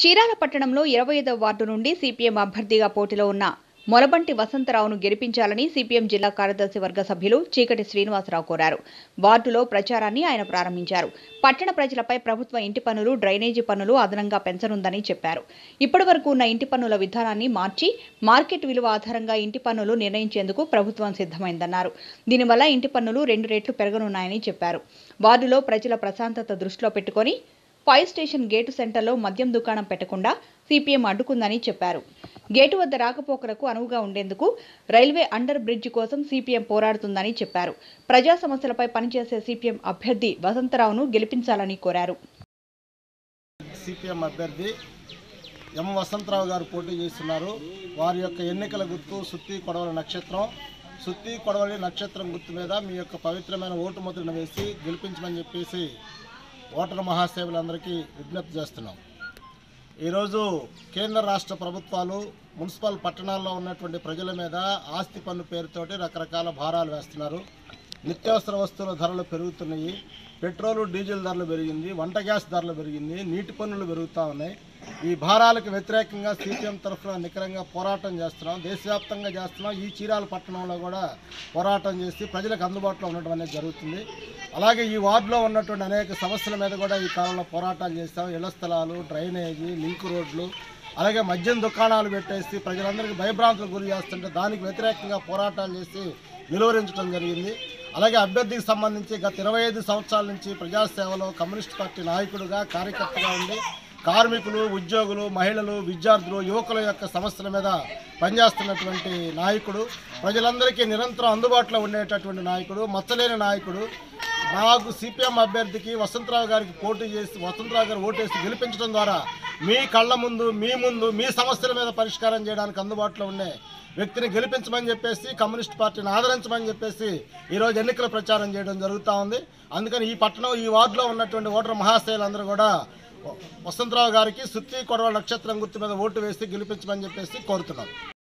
చీరాల పట్టణంలో ఇరవై ఐదవ వార్డు నుండి సిపిఎం అభ్యర్థిగా పోటీలో ఉన్న మొలబంటి వసంతరావును గెలిపించాలని సిపిఎం జిల్లా కార్యదర్శి వర్గ సభ్యులు చీకటి శ్రీనివాసరావు కోరారు వార్డులో ప్రచారాన్ని ఆయన ప్రారంభించారు పట్టణ ప్రజలపై ప్రభుత్వ ఇంటి పన్నులు డ్రైనేజీ పన్నులు అదనంగా పెంచనుందని చెప్పారు ఇప్పటి వరకు ఉన్న ఇంటి పన్నుల విధానాన్ని మార్చి మార్కెట్ విలువ ఆధారంగా ఇంటి పన్నులు నిర్ణయించేందుకు ప్రభుత్వం సిద్ధమైందన్నారు దీనివల్ల ఇంటి పన్నులు రెండు రెట్లు పెరగనున్నాయని చెప్పారు వార్డులో ప్రజల ప్రశాంతత దృష్టిలో పెట్టుకొని ఫైర్ స్టేషన్ గేటు సెంటర్లో మద్యం దుకాణం పెట్టకుండా సిపిఎం అడ్డుకుందని చెప్పారు గేటు వద్ద రాకపోకలకు అనువుగా ఉండేందుకు రైల్వే అండర్ బ్రిడ్జ్ కోసం సిపిఎం పోరాడుతుందని చెప్పారు ప్రజా సమస్యలపై పనిచేసే సిపిఎం అభ్యర్థి వసంతరావును గెలిపించాలని కోరారు సిపిఎం అభ్యర్థి ఎం వసంతరావు గారు పోటీ చేస్తున్నారు వారి యొక్క ఎన్నికల గుర్తు సుత్తి కొడవలి నక్షత్రం సుత్తి కొడవలి నక్షత్రం గుర్తు మీద మీ యొక్క పవిత్రమైన ఓటు ముద్రను వేసి గెలిపించమని చెప్పేసి ఓటర్ మహాసేవులందరికీ విజ్ఞప్తి చేస్తున్నాం ఈరోజు కేంద్ర రాష్ట్ర ప్రభుత్వాలు మున్సిపల్ పట్టణాల్లో ఉన్నటువంటి ప్రజల మీద ఆస్తి పన్ను పేరుతోటి రకరకాల భారాలు వేస్తున్నారు నిత్యావసర వస్తువుల ధరలు పెరుగుతున్నాయి పెట్రోలు డీజిల్ ధరలు పెరిగింది వంట గ్యాస్ ధరలు పెరిగింది నీటి పన్నులు పెరుగుతూ ఉన్నాయి ఈ భారాలకు వ్యతిరేకంగా సిపిఎం తరఫున నికరంగా పోరాటం చేస్తున్నాం దేశవ్యాప్తంగా చేస్తున్నాం ఈ చీరాల పట్టణంలో కూడా పోరాటం చేసి ప్రజలకు అందుబాటులో ఉండడం అనేది జరుగుతుంది అలాగే ఈ వార్డులో ఉన్నటువంటి అనేక సమస్యల మీద కూడా ఈ కాలంలో పోరాటాలు చేస్తాం ఇళ్ల స్థలాలు డ్రైనేజీ లింక్ రోడ్లు అలాగే మద్యం దుకాణాలు పెట్టేసి ప్రజలందరికీ భయభ్రాంతులకు గురి చేస్తుంటే దానికి వ్యతిరేకంగా పోరాటాలు చేసి నిలువరించడం జరిగింది అలాగే అభ్యర్థికి సంబంధించి గత ఇరవై ఐదు సంవత్సరాల నుంచి ప్రజాసేవలో కమ్యూనిస్ట్ పార్టీ నాయకుడుగా కార్యకర్తగా ఉండి కార్మికులు ఉద్యోగులు మహిళలు విద్యార్థులు యువకుల యొక్క సమస్యల మీద పనిచేస్తున్నటువంటి నాయకుడు ప్రజలందరికీ నిరంతరం అందుబాటులో ఉండేటటువంటి నాయకుడు మచ్చలేని నాయకుడు నాకు సిపిఎం అభ్యర్థికి వసంతరావు గారికి పోటీ చేసి వసంతరావు గారు ఓటేసి గెలిపించడం ద్వారా మీ కళ్ళ ముందు మీ ముందు మీ సమస్యల మీద పరిష్కారం చేయడానికి అందుబాటులో ఉండే వ్యక్తిని గెలిపించమని చెప్పేసి కమ్యూనిస్ట్ పార్టీని ఆదరించమని చెప్పేసి ఈరోజు ఎన్నికల ప్రచారం చేయడం జరుగుతూ ఉంది అందుకని ఈ పట్టణం ఈ వార్డులో ఉన్నటువంటి ఓటర్ మహాశయులందరూ కూడా వసంతరావు గారికి సుత్తి కొడవ నక్షత్రం గుర్తు మీద ఓటు వేసి గెలిపించమని చెప్పేసి కోరుతున్నాం